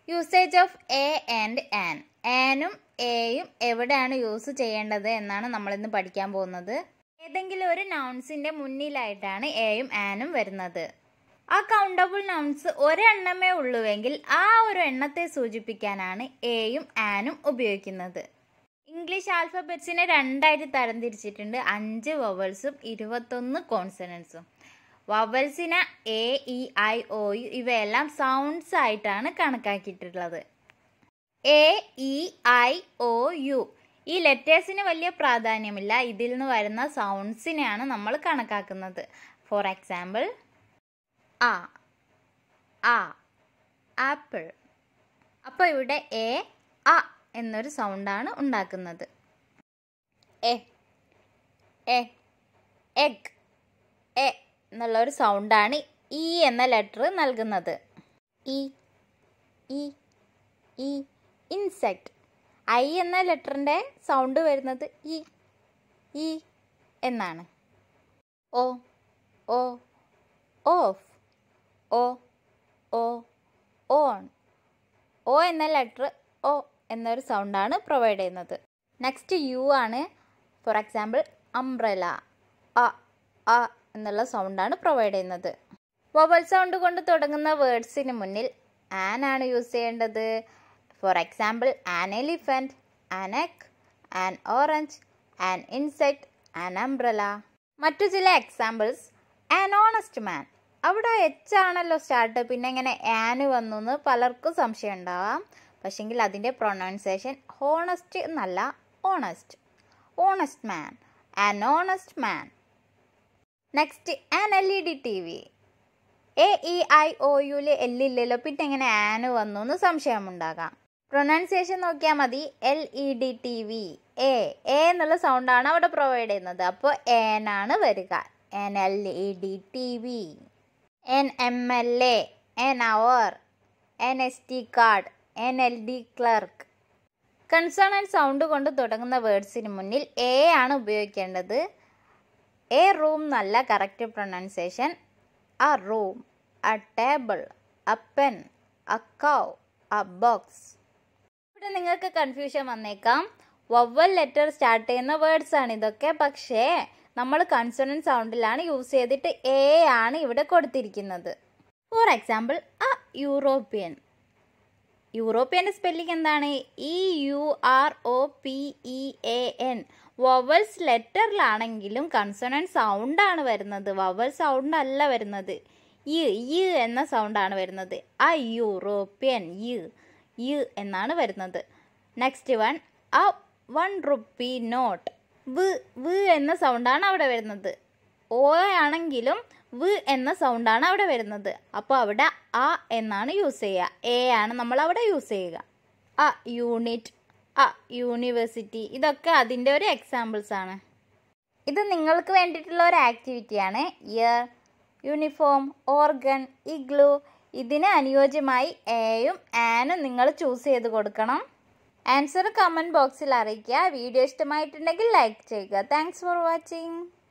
Usage of a and an ആനും എയും എവിടെയാണ് യൂസ് ചെയ്യേണ്ടത് എന്നാണ് നമ്മളിന്ന് പഠിക്കാൻ പോകുന്നത് ഏതെങ്കിലും ഒരു നൗൺസിന്റെ മുന്നിലായിട്ടാണ് എയും ആനും വരുന്നത് ആ കൗണ്ടബിൾ നൗൺസ് ഒരെണ്ണമേ ഉള്ളുവെങ്കിൽ ആ ഒരു എണ്ണത്തെ സൂചിപ്പിക്കാനാണ് എയും ആനും ഉപയോഗിക്കുന്നത് ഇംഗ്ലീഷ് ആൽഫബറ്റ്സിനെ രണ്ടായിട്ട് തരംതിരിച്ചിട്ടുണ്ട് അഞ്ച് വവൽസും ഇരുപത്തൊന്ന് കോൺസണൻസും വവൽസിനെ A E I O U ഇവയെല്ലാം സൗണ്ട്സ് ആയിട്ടാണ് കണക്കാക്കിയിട്ടുള്ളത് A E I O U ഈ ലെറ്റേഴ്സിന് വലിയ പ്രാധാന്യമില്ല ഇതിൽ നിന്ന് വരുന്ന സൗണ്ട്സിനെയാണ് നമ്മൾ കണക്കാക്കുന്നത് ഫോർ എക്സാമ്പിൾ ആ ആ ആപ്പിൾ അപ്പോൾ ഇവിടെ എ അ എന്നൊരു സൗണ്ടാണ് ഉണ്ടാക്കുന്നത് എ എ എഗ് എ എന്നുള്ള ഒരു സൗണ്ടാണ് ഇ എന്ന ലെറ്റർ നൽകുന്നത് ഇ ഇ ഇ ഇൻസെക്റ്റ് ഐ എന്ന ലെറ്ററിൻ്റെ സൗണ്ട് വരുന്നത് ഇ ഇ എന്നാണ് ഓ ഓ ഓഫ് ഓ ഓ ഓൺ ഓ എന്ന ലെറ്റർ ഓ എന്നൊരു സൗണ്ടാണ് പ്രൊവൈഡ് ചെയ്യുന്നത് നെക്സ്റ്റ് യു ആണ് ഫോർ എക്സാമ്പിൾ അംബ്രല അ അ എന്നുള്ള സൗണ്ടാണ് പ്രൊവൈഡ് ചെയ്യുന്നത് വൊവൽ സൗണ്ട് കൊണ്ട് തുടങ്ങുന്ന വേർഡ്സിന് മുന്നിൽ ആൻ ആണ് യൂസ് ചെയ്യേണ്ടത് for example an elephant an egg an orange an insect an umbrella മറ്റു ചില എക്സാമ്പിൾസ് ആൻ ഓണസ്റ്റ് മാൻ അവിടെ എച്ച് ആണല്ലോ സ്റ്റാർട്ട് പിന്നെ എങ്ങനെ ആന് വന്നു എന്ന് പലർക്കും സംശയം ഉണ്ടാവാം പക്ഷെങ്കിൽ അതിൻ്റെ പ്രൊനൗൺസിയേഷൻ ഹോണസ്റ്റ് എന്നല്ല honest honest man an honest man next an L E D T V A E I O യുല് എല്ലില്ലല്ലോ പിന്നെ എങ്ങനെ ആന് വന്നു എന്ന് സംശയമുണ്ടാകാം പ്രൊനൗൺസിയേഷൻ നോക്കിയാൽ മതി L E D T V എ എ എന്നുള്ള സൗണ്ടാണ് അവിടെ പ്രൊവൈഡ് ചെയ്യുന്നത് അപ്പോൾ ഏനാണ് വരിക an L E D T V an M L A an hour an S T card an L D clerk കൺസോണൻറ്റ് sound കൊണ്ട് തുടങ്ങുന്ന വേർഡ്സിന് മുന്നിൽ എ ആണ് ഉപയോഗിക്കേണ്ടത് എ റൂം എന്നല്ല correct pronunciation a room, a table, a pen, a cow, a box. ഇവിടെ നിങ്ങൾക്ക് confusion വന്നേക്കാം വവ്വൽ ലെറ്റർ സ്റ്റാർട്ട് ചെയ്യുന്ന വേർഡ്സ് ആണ് ഇതൊക്കെ പക്ഷേ നമ്മൾ കൺസണൻറ്റ് സൗണ്ടിലാണ് യൂസ് ചെയ്തിട്ട് എ ആണ് ഇവിടെ കൊടുത്തിരിക്കുന്നത് ഫോർ എക്സാമ്പിൾ അ യൂറോപ്യൻ യൂറോപ്യൻ്റെ സ്പെല്ലിംഗ് എന്താണ് E U R O P E A N vowels ലെറ്ററിലാണെങ്കിലും കൺസണൻറ്റ് സൗണ്ടാണ് വരുന്നത് വവൽ സൗണ്ട് അല്ല വരുന്നത് യ് യ് എന്ന സൗണ്ടാണ് വരുന്നത് ആ യൂറോപ്യൻ യ് യ് എന്നാണ് വരുന്നത് next one a one rupee note വ് വ് എന്ന സൗണ്ടാണ് അവിടെ വരുന്നത് ഓ ആണെങ്കിലും വ് എന്ന സൗണ്ടാണ് അവിടെ വരുന്നത് അപ്പോൾ അവിടെ ആ എന്നാണ് യൂസ് ചെയ്യുക എ ആണ് നമ്മൾ അവിടെ യൂസ് ചെയ്യുക അ യൂണിറ്റ് ആ യൂണിവേഴ്സിറ്റി ഇതൊക്കെ അതിൻ്റെ ഒരു എക്സാമ്പിൾസ് ആണ് ഇത് നിങ്ങൾക്ക് വേണ്ടിയിട്ടുള്ള ഒരു ആക്ടിവിറ്റിയാണ് ഇയർ യൂണിഫോം ഓർഗൻ ഇഗ്ലു ഇതിന് അനുയോജ്യമായി എയും ആനും നിങ്ങൾ ചൂസ് ചെയ്ത് കൊടുക്കണം ആൻസർ കമൻറ്റ് ബോക്സിൽ അറിയിക്കുക വീഡിയോ ഇഷ്ടമായിട്ടുണ്ടെങ്കിൽ ലൈക്ക് ചെയ്യുക താങ്ക്സ് ഫോർ വാച്ചിങ്